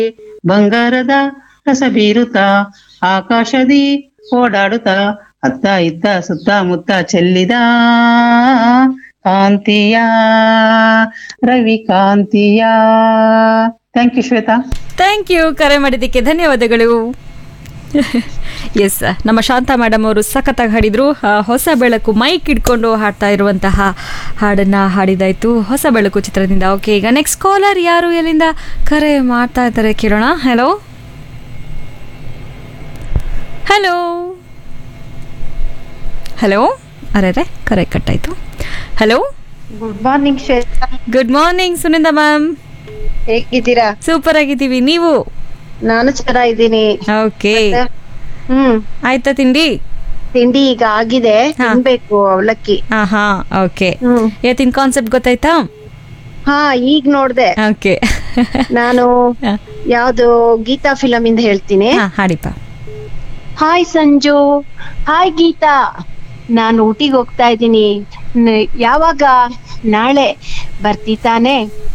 ಬಂಗಾರದ ರಸ ಬೀರುತ್ತಾ ಆಕಾಶದಿ ಓಡಾಡುತ್ತಾ ಅತ್ತ ಇತ್ತ ಸುತ್ತ ಮುತ್ತ ಚೆಲ್ಲಿದ ಕಾಂತಿಯ ರವಿ ಕಾಂತಿಯ thank you Shweta thank you ಕರೆ ಮಾಡಿದ್ದಕ್ಕೆ ಧನ್ಯವಾದಗಳು ಎಸ್ ನಮ್ಮ ಶಾಂತಾ ಮೇಡಮ್ ಅವರು ಸಖತ್ತಾಗಿ ಹಾಡಿದ್ರು ಆ, ಹೊಸ ಬೆಳಕು ಮೈಕ್ ಇಟ್ಕೊಂಡು ಹಾಡ್ತಾ ಇರುವಂತಹ ಹಾಡನ್ನ ಹಾಡಿದಾಯ್ತು ಹೊಸ ಬೆಳಕು ಚಿತ್ರದಿಂದ ಓಕೆ ಈಗ ನೆಕ್ಸ್ಟ್ ಕಾಲರ್ ಯಾರು ಎಲ್ಲಿಂದ ಕರೆ ಮಾಡ್ತಾ ಇದ್ದಾರೆ ಕೇಳೋಣ ಹಲೋ ಹಲೋ ಹಲೋ ಅರೆ ಕರೆ ಕಟ್ಟಾಯ್ತು hello good morning Shweta good morning Suninda ma'am ಹೇಗಿದ್ದೀರಾ ಸೂಪರ್ ಆಗಿದ್ದೀವಿ ನೀವು ನಾನು ಚೆನ್ನಾಗಿದ್ದೀನಿ ಓಕೆ ಹ್ಮ್ ಆಯ್ತಾ ತಿಂಡಿ ತಿಂಡಿ ಈಗ ಆಗಿದೆ ಹಾ. ತಿನ್ಬೇಕು ಅವಲಕ್ಕಿ ಹಾ ಹಾ ಓಕೆ ಹ್ಮ್ ಇವತ್ತಿನ ಕಾನ್ಸೆಪ್ಟ್ ಗೊತ್ತಾಯ್ತಾ ಹಾ ಈಗ ನೋಡ್ದೆ ಓಕೆ ನಾನು ಯಾವ್ದು ಗೀತಾ ಫಿಲಮ್ ಇಂದ ಹೇಳ್ತೀನಿ ಹಾ ಹಾಡಿಪ್ಪ ಹಾಯ್ ಸಂಜು ಹಾಯ್ ಗೀತಾ ನಾನು ಊಟಿಗೆ ಹೋಗ್ತಾ ಇದ್ದೀನಿ ನ- ಯಾವಾಗ ನಾಳೆ ಬರ್ತಿ ತಾನೆ